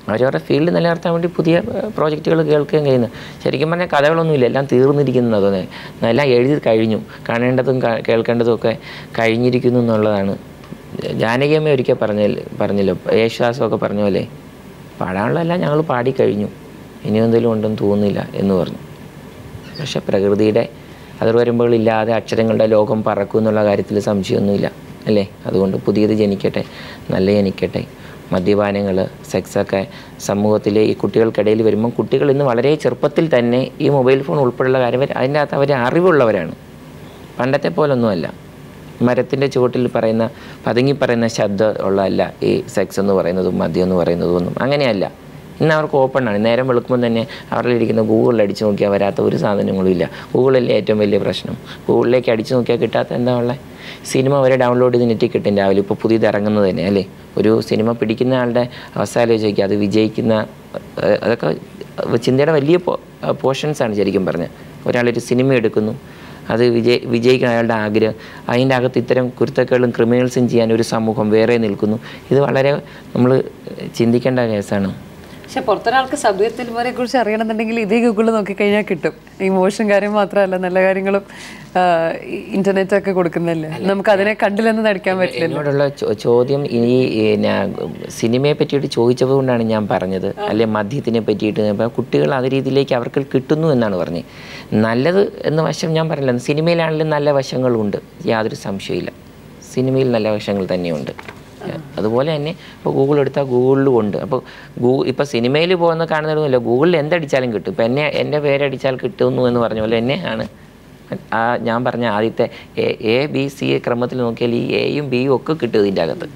അവരവരുടെ ഫീൽഡ് നിലനിർത്താൻ വേണ്ടി പുതിയ പ്രോജക്റ്റുകൾ കേൾക്കുകയും ചെയ്യുന്നു ശരിക്കും പറഞ്ഞാൽ കഥകളൊന്നുമില്ല എല്ലാം തീർന്നിരിക്കുന്നത് തോന്നുന്നത് എല്ലാം എഴുതി കഴിഞ്ഞു കാണേണ്ടതും ക- കേൾക്കേണ്ടതും ഒക്കെ കഴിഞ്ഞിരിക്കുന്നു എന്നുള്ളതാണ് ജാനകിയമ്മ ഒരിക്കൽ പറഞ്ഞ പറഞ്ഞല്ലോ യേശുദാസമൊക്കെ പറഞ്ഞ പോലെ പാടാനുള്ളതെല്ലാം ഞങ്ങൾ പാടിക്കഴിഞ്ഞു ഇനി എന്തെങ്കിലും ഉണ്ടെന്ന് തോന്നുന്നില്ല എന്ന് പറഞ്ഞു പക്ഷെ പ്രകൃതിയുടെ അതിർവരമ്പുകളില്ലാതെ അക്ഷരങ്ങളുടെ ലോകം പറക്കും എന്നുള്ള കാര്യത്തിൽ സംശയമൊന്നുമില്ല അല്ലേ അതുകൊണ്ട് പുതിയത് ജനിക്കട്ടെ നല്ല ജനിക്കട്ടെ മദ്യപാനങ്ങൾ സെക്സൊക്കെ സമൂഹത്തിലെ ഈ കുട്ടികൾക്കിടയിൽ വരുമ്പം കുട്ടികൾ ഇന്ന് വളരെ ചെറുപ്പത്തിൽ തന്നെ ഈ മൊബൈൽ ഫോൺ ഉൾപ്പെടെയുള്ള കാര്യം വരെ- അതിൻ്റെ അകത്ത് അവർ അറിവുള്ളവരാണ് പണ്ടത്തെ പോലൊന്നുമല്ല മരത്തിൻ്റെ ചുവട്ടിൽ പറയുന്ന പതുങ്ങി പറയുന്ന ശബ്ദം ഉള്ളതല്ല ഈ സെക്സ് എന്ന് പറയുന്നതും മദ്യം എന്ന് പറയുന്നതും ഒന്നും അങ്ങനെയല്ല ഇന്ന് അവർക്ക് ഓപ്പണാണ് നേരം വെളുക്കുമ്പോൾ തന്നെ അവരിൽ ഇരിക്കുന്ന ഗൂഗിളിൽ അടിച്ചു നോക്കിയാൽ വരാത്ത ഒരു സാധനങ്ങളും ഇല്ല ഗൂഗിളല്ലേ ഏറ്റവും വലിയ പ്രശ്നം ഗൂഗിളിലേക്ക് അടിച്ചു നോക്കിയാൽ കിട്ടാത്ത എന്താ ഉള്ളത് സിനിമ വരെ ഡൗൺലോഡ് ചെയ്ത് നെറ്റിൽ കിട്ടും രാവിലെ ഇപ്പോൾ പുതിയത് ഇറങ്ങുന്നത് തന്നെ അല്ലേ ഒരു സിനിമ പിടിക്കുന്ന ആളുടെ അവസ്ഥ ആലോചിക്കുക അത് വിജയിക്കുന്ന ഏഹ്, അതൊക്കെ ചിന്തയുടെ വലിയ പോർഷൻസ് ആണ് ശരിക്കും പറഞ്ഞാൽ ഒരാളൊരു സിനിമ എടുക്കുന്നു അത് വിജയ വിജയിക്കണം അയാളുടെ ആഗ്രഹം അതിൻ്റെ അകത്ത് ഇത്തരം കുരുത്തക്കേടും ക്രിമിനൽസും ചെയ്യാൻ ഒരു സമൂഹം വേറെ നിൽക്കുന്നു ഇത് വളരെ നമ്മൾ ചിന്തിക്കേണ്ട കേസാണ് പക്ഷെ പുറത്തൊരാൾക്ക് സഭ്യത്തിൽമാരെ കുറിച്ച് അറിയണമെന്നുണ്ടെങ്കിൽ ഇതേ ഗൂഗിളിൽ നോക്കിക്കഴിഞ്ഞാൽ കിട്ടും ഈ മോശം കാര്യം മാത്രമല്ല നല്ല കാര്യങ്ങളും ഇന്റർനെറ്റ് ഒക്കെ കൊടുക്കുന്നല്ലേ നമുക്ക് അതിനെ കണ്ടില്ലെന്ന് നടിക്കാൻ പറ്റില്ല എന്നോടുള്ള ചോ- ചോദ്യം ഇനി ഈ ഞാൻ സിനിമയെ പറ്റിയിട്ട് ചോദിച്ചത് കൊണ്ടാണ് ഞാൻ പറഞ്ഞത് അല്ലെ മദ്യത്തിനെ പറ്റിയിട്ട് അപ്പോൾ കുട്ടികൾ അത് രീതിയിലേക്ക് അവർക്ക് കിട്ടുന്നു എന്നാണ് പറഞ്ഞത് നല്ലത് എന്ന വശം ഞാൻ പറഞ്ഞില്ല സിനിമയിലാണെങ്കിലും നല്ല വശങ്ങളുണ്ട് യാതൊരു സംശയമില്ല സിനിമയിൽ നല്ല വശങ്ങൾ തന്നെയുണ്ട് അതുപോലെ തന്നെ ഇപ്പോൾ ഗൂഗിൾ എടുത്താൽ ഗൂഗിളിലും ഉണ്ട് അപ്പോൾ ഗൂ ഇപ്പോൾ സിനിമയിൽ പോകുന്ന കാണുന്നതൊന്നുമില്ല ഗൂഗിളിൽ എന്തടിച്ചാലും കിട്ടും ഇപ്പം എന്നെ എൻ്റെ പേരടിച്ചാൽ കിട്ടുന്നു എന്ന് പറഞ്ഞ പോലെ എന്നെ ആണ് ആ ഞാൻ പറഞ്ഞ ആദ്യത്തെ എ എ ബി സി ക്രമത്തിൽ നോക്കിയാൽ ഈ എയും ബിയും ഒക്കെ കിട്ടും ഇതിൻ്റെ അകത്ത്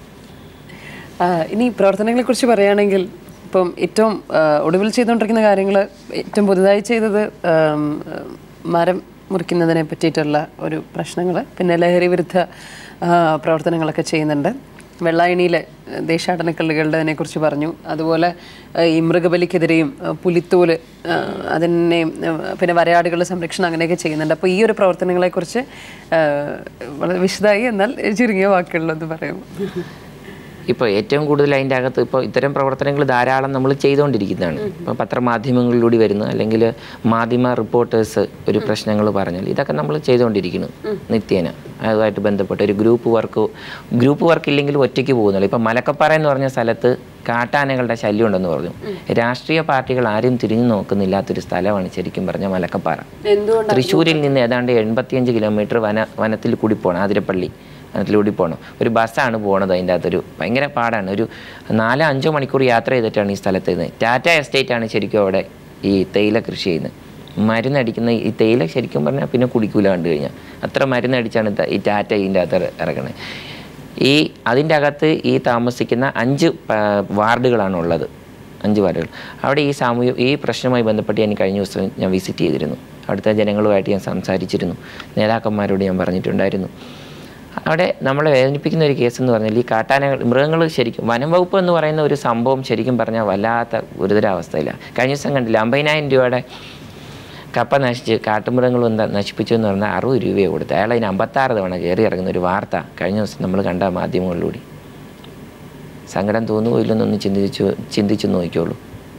ആ, ഇനി പ്രവർത്തനങ്ങളെ കുറിച്ച് പറയുകയാണെങ്കിൽ ഇപ്പം ഏറ്റവും ആ, ഒടുവിൽ ചെയ്തുകൊണ്ടിരിക്കുന്ന കാര്യങ്ങൾ ഏറ്റവും പുതുതായി ചെയ്തത് ആം, മരം മുറിക്കുന്നതിനെ പറ്റിയിട്ടുള്ള ഒരു പ്രശ്നങ്ങൾ പിന്നെ ലഹരി വിരുദ്ധ ആ, പ്രവർത്തനങ്ങളൊക്കെ ചെയ്യുന്നുണ്ട് വെള്ളായണിയിലെ ദേശാടന കള്ളികളുടെ കുറിച്ച് പറഞ്ഞു അതുപോലെ ആ, ഈ മൃഗബലിക്കെതിരെയും ആ, പുലിത്തോല് ആ, അതിനെ ആ, പിന്നെ വരയാടുകളുടെ സംരക്ഷണം അങ്ങനെയൊക്കെ ചെയ്യുന്നുണ്ട് അപ്പോൾ ഈ ഒരു പ്രവർത്തനങ്ങളെക്കുറിച്ച് ആ, വളരെ വിശദമായി എന്നാൽ ചുരുങ്ങിയ വാക്കുകളിലൊന്ന് പറയും ഇപ്പോൾ ഏറ്റവും കൂടുതൽ അതിൻ്റെ അകത്ത് ഇപ്പോൾ ഇത്തരം പ്രവർത്തനങ്ങൾ ധാരാളം നമ്മൾ ചെയ്തുകൊണ്ടിരിക്കുന്നതാണ് ഇപ്പോൾ പത്രമാധ്യമങ്ങളിലൂടെ വരുന്നു അല്ലെങ്കിൽ മാധ്യമ റിപ്പോർട്ടേഴ്സ് ഒരു പ്രശ്നങ്ങൾ പറഞ്ഞാൽ ഇതൊക്കെ നമ്മൾ ചെയ്തുകൊണ്ടിരിക്കുന്നു നിത്യേന അതുമായിട്ട് ബന്ധപ്പെട്ട ഒരു ഗ്രൂപ്പ് വർക്ക് ഗ്രൂപ്പ് വർക്ക് ഇല്ലെങ്കിൽ ഒറ്റയ്ക്ക് പോകുന്നുള്ളൂ ഇപ്പോൾ മലക്കപ്പാറ എന്ന് പറഞ്ഞ സ്ഥലത്ത് കാട്ടാനകളുടെ ശല്യം ഉണ്ടെന്ന് പറഞ്ഞു രാഷ്ട്രീയ പാർട്ടികൾ ആരും തിരിഞ്ഞു നോക്കുന്നില്ലാത്തൊരു സ്ഥലമാണ് ശരിക്കും പറഞ്ഞ മലക്കപ്പാറ എന്തുകൊണ്ട് തൃശ്ശൂരിൽ നിന്ന് ഏതാണ്ട് എൺപത്തിയഞ്ച് കിലോമീറ്റർ വന വനത്തിൽ കൂടി പോകണം ആതിരപ്പള്ളി വനത്തിലൂടെ പോകണം ഒരു ബസ്സാണ് പോണത് അതിൻ്റെ അകത്തൊരു ഭയങ്കര പാടാണ് ഒരു നാലോ അഞ്ചോ മണിക്കൂർ യാത്ര ചെയ്തിട്ടാണ് ഈ സ്ഥലത്ത് നിന്ന് ടാറ്റ എസ്റ്റേറ്റ് ആണ് ശരിക്കും അവിടെ ഈ തേയില കൃഷി ചെയ്യുന്നത് മരുന്നടിക്കുന്ന ഈ തേയില ശരിക്കും പറഞ്ഞാൽ പിന്നെ കുടിക്കൂല കണ്ടു കഴിഞ്ഞാൽ അത്ര മരുന്നടിച്ചാണ് ത- ഈ ടാറ്റ ഇതിൻ്റെ അകത്ത് ഇറങ്ങണത് ഈ അതിൻ്റെ അകത്ത് ഈ താമസിക്കുന്ന അഞ്ച് പ- വാർഡുകളാണ് ഉള്ളത് അഞ്ച് വാർഡുകൾ അവിടെ ഈ സാമൂഹ്യ ഈ പ്രശ്നവുമായി ബന്ധപ്പെട്ട് ഞാൻ കഴിഞ്ഞ ദിവസം ഞാൻ വിസിറ്റ് ചെയ്തിരുന്നു അവിടുത്തെ ജനങ്ങളുമായിട്ട് ഞാൻ സംസാരിച്ചിരുന്നു നേതാക്കന്മാരോട് ഞാൻ പറഞ്ഞിട്ടുണ്ടായിരുന്നു അവിടെ നമ്മളെ വേദനിപ്പിക്കുന്ന ഒരു കേസ് എന്ന് പറഞ്ഞാൽ ഈ കാട്ടാനകൾ മൃഗങ്ങൾ ശരിക്കും വനം വകുപ്പ് എന്ന് പറയുന്ന ഒരു സംഭവം ശരിക്കും പറഞ്ഞാൽ വല്ലാത്ത ഗുരുതരാവസ്ഥയിലാണ് കഴിഞ്ഞ ദിവസം കണ്ടില്ല അമ്പതിനായിരം രൂപയുടെ കപ്പ നശിച്ച് കാട്ടുമൃഗങ്ങൾ എന്താ നശിപ്പിച്ചു എന്ന് പറഞ്ഞാൽ അറുപത് രൂപയെ കൊടുത്തു അയാൾ അതിന് അമ്പത്താറ് തവണ കയറി ഇറങ്ങുന്ന ഒരു വാർത്ത കഴിഞ്ഞ ദിവസം നമ്മൾ കണ്ട മാധ്യമങ്ങളിലൂടെ സങ്കടം തോന്നുമോ ഇല്ലെന്നൊന്ന് ചിന്തിച്ചു ചിന്തിച്ചു നോക്കിയോളൂ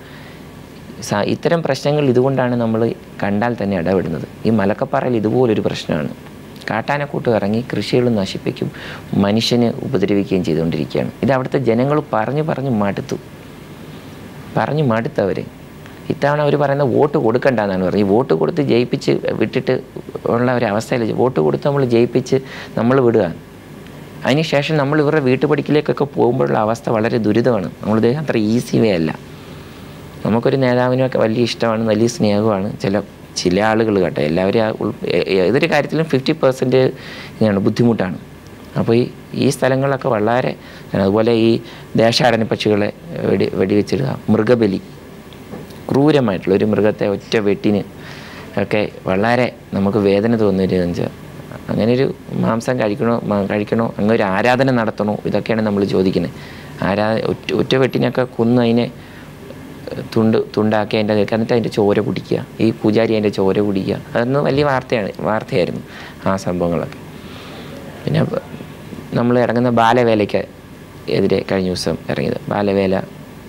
സ- ഇത്തരം പ്രശ്നങ്ങൾ ഇതുകൊണ്ടാണ് നമ്മൾ കണ്ടാൽ തന്നെ ഇടപെടുന്നത് ഈ മലക്കപ്പാറയിൽ ഇതുപോലൊരു പ്രശ്നമാണ് കാട്ടാനക്കൂട്ട് ഇറങ്ങി കൃഷികൾ നശിപ്പിക്കും മനുഷ്യന് ഉപദ്രവിക്കുകയും ചെയ്തുകൊണ്ടിരിക്കുകയാണ് ഇത് അവിടുത്തെ ജനങ്ങൾ പറഞ്ഞു പറഞ്ഞ് മടുത്തു പറഞ്ഞു മടുത്തവർ ഇത്തവണ അവർ പറയുന്ന വോട്ട് കൊടുക്കണ്ടെന്നാണ് പറഞ്ഞത് ഈ വോട്ട് കൊടുത്ത് ജയിപ്പിച്ച് വിട്ടിട്ട് ഉള്ള ഒരു അവസ്ഥയിൽ വോട്ട് കൊടുത്ത് നമ്മൾ ജയിപ്പിച്ച് നമ്മൾ വിടുക അതിനുശേഷം നമ്മൾ ഇവരുടെ വീട്ടുപടിക്കലേക്കൊക്കെ പോകുമ്പോഴുള്ള അവസ്ഥ വളരെ ദുരിതമാണ് നമ്മളിത് അത്ര ഈസി വേ അല്ല നമുക്കൊരു നേതാവിനൊക്കെ വലിയ ഇഷ്ടമാണ് വലിയ സ്നേഹമാണ് ചില ചില ആളുകൾ കേട്ടോ എല്ലാവരും ആ ഉൾ- ഏ- ഏതൊരു കാര്യത്തിലും ഫിഫ്റ്റി പെർസെൻറ്റ് ഇതാണ് ബുദ്ധിമുട്ടാണ് അപ്പോൾ ഈ ഈ സ്ഥലങ്ങളൊക്കെ വളരെ അതുപോലെ ഈ ദേശാടന പക്ഷികളെ വെടി വെടിവെച്ചിടുക മൃഗബലി ക്രൂരമായിട്ടുള്ള ഒരു മൃഗത്തെ ഒറ്റ വെട്ടിന് ഒക്കെ വളരെ നമുക്ക് വേദന തോന്നുന്നൊരു വെച്ചാൽ അങ്ങനെ ഒരു മാംസം കഴിക്കണോ മ- കഴിക്കണോ അങ്ങനെ ഒരു ആരാധന നടത്തണോ ഇതൊക്കെയാണ് നമ്മൾ ചോദിക്കുന്നത് ആരാ ഒറ്റ ഒറ്റ വെട്ടിനൊക്കെ കൊന്ന് അതിനെ തുണ്ട് തുണ്ടാക്കി അതിൻ്റെ അതൊക്കെ എന്നിട്ട് അതിൻ്റെ ചോര കുടിക്കുക ഈ പൂജാരി അതിൻ്റെ ചോര കുടിക്കുക അതൊന്ന് വലിയ വാർത്തയാണ് വാർത്തയായിരുന്നു ആ സംഭവങ്ങളൊക്കെ പിന്നെ നമ്മൾ ഇറങ്ങുന്ന ബാലവേലയ്ക്ക് എതിരെ കഴിഞ്ഞ ദിവസം ഇറങ്ങിയത് ബാലവേല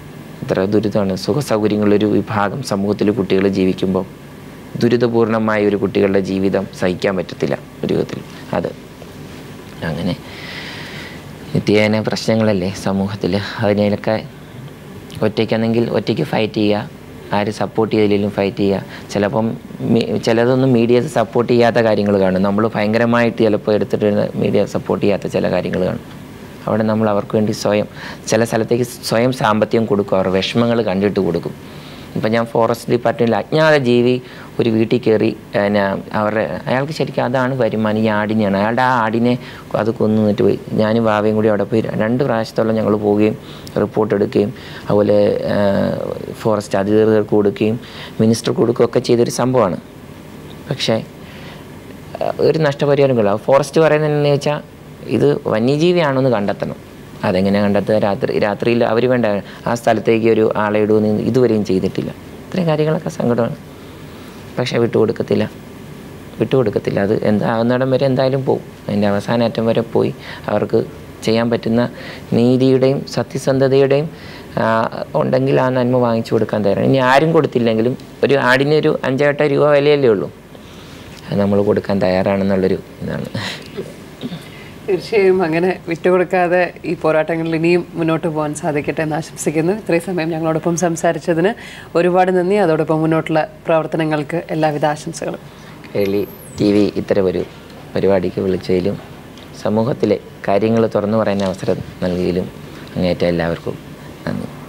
എത്ര ദുരിതമാണ് സുഖ സൗകര്യങ്ങളൊരു വിഭാഗം സമൂഹത്തിൽ കുട്ടികൾ ജീവിക്കുമ്പോൾ ദുരിതപൂർണമായ ഒരു കുട്ടികളുടെ ജീവിതം സഹിക്കാൻ പറ്റത്തില്ല ഒരു വിധത്തിൽ അത് അങ്ങനെ നിത്യേന പ്രശ്നങ്ങളല്ലേ സമൂഹത്തിൽ അതിനൊക്കെ ഒറ്റയ്ക്കാണെങ്കിൽ ഒറ്റയ്ക്ക് ഫൈറ്റ് ചെയ്യുക ആര് സപ്പോർട്ട് ചെയ്തില്ലെങ്കിലും ഫൈറ്റ് ചെയ്യുക ചിലപ്പം മി- ചിലതൊന്നും മീഡിയ സപ്പോർട്ട് ചെയ്യാത്ത കാര്യങ്ങൾ കാണും നമ്മൾ ഭയങ്കരമായിട്ട് ചിലപ്പോൾ എടുത്തിട്ട് മീഡിയ സപ്പോർട്ട് ചെയ്യാത്ത ചില കാര്യങ്ങൾ കാണും അവിടെ നമ്മൾ അവർക്ക് വേണ്ടി സ്വയം ചില സ്ഥലത്തേക്ക് സ്വയം സാമ്പത്തികം കൊടുക്കും അവർ വിഷമങ്ങൾ കണ്ടിട്ട് കൊടുക്കും ഇപ്പം ഞാൻ ഫോറസ്റ്റ് ഡിപ്പാർട്ട്മെൻറ്റിൽ അജ്ഞാത ജീവി ഒരു വീട്ടിൽ കയറി പിന്നെ അവരുടെ അയാൾക്ക് ശരിക്കും അതാണ് വരുമാനം ഈ ആടിനെയാണ് അയാളുടെ ആ ആടിനെ അത് കൊന്നു നിന്നിട്ട് പോയി ഞാനും വാവയും കൂടി അവിടെ പോയി രണ്ട് പ്രാവശ്യത്തോളം ഞങ്ങൾ പോവുകയും റിപ്പോർട്ട് എടുക്കുകയും അതുപോലെ ആ, ഫോറസ്റ്റ് അധികൃതർക്ക് കൊടുക്കുകയും മിനിസ്റ്റർ കൊടുക്കുകയും ഒക്കെ ചെയ്തൊരു സംഭവമാണ് പക്ഷേ ആ, ഒരു നഷ്ടപരിഹാരമില്ല ഫോറസ്റ്റ് പറയുന്നത് എന്താണെന്ന് വെച്ചാൽ ഇത് വന്യജീവിയാണെന്ന് കണ്ടെത്തണം അതെങ്ങനെ കണ്ടെത്തുക രാത്രി രാത്രിയിൽ അവർ വേണ്ട ആ സ്ഥലത്തേക്ക് ഒരു ആളെ ഇടുമെന്ന് ഇതുവരെയും ചെയ്തിട്ടില്ല ഇത്രയും കാര്യങ്ങളൊക്കെ സങ്കടമാണ് പക്ഷേ വിട്ടുകൊടുക്കത്തില്ല വിട്ടുകൊടുക്കത്തില്ല അത് എന്താകുന്നിടം വരെ എന്തായാലും പോകും അതിൻ്റെ അവസാന അറ്റം വരെ പോയി അവർക്ക് ചെയ്യാൻ പറ്റുന്ന നീതിയുടെയും സത്യസന്ധതയുടെയും ആ, ഉണ്ടെങ്കിൽ ആ നന്മ വാങ്ങിച്ചു കൊടുക്കാൻ തയ്യാറാണ് ഇനി ആരും കൊടുത്തില്ലെങ്കിലും ഒരു ആടിനൊരു അഞ്ചെട്ട് രൂപ വിലയല്ലേ ഉള്ളൂ അത് നമ്മൾ കൊടുക്കാൻ തയ്യാറാണെന്നുള്ളൊരു ഇതാണ് തീർച്ചയായും അങ്ങനെ വിട്ടുകൊടുക്കാതെ ഈ പോരാട്ടങ്ങളിൽ ഇനിയും മുന്നോട്ട് പോകാൻ സാധിക്കട്ടെ എന്ന് ആശംസിക്കുന്നു ഇത്രയും സമയം ഞങ്ങളോടൊപ്പം സംസാരിച്ചതിന് ഒരുപാട് നന്ദി അതോടൊപ്പം മുന്നോട്ടുള്ള പ്രവർത്തനങ്ങൾക്ക് എല്ലാവിധ ആശംസകളും കേളി ടി വി ഇത്തരമൊരു പരിപാടിക്ക് വിളിച്ചതിലും സമൂഹത്തിലെ കാര്യങ്ങൾ തുറന്നു പറയാൻ അവസരം നൽകിയതിലും അങ്ങേറ്റം എല്ലാവർക്കും നന്ദി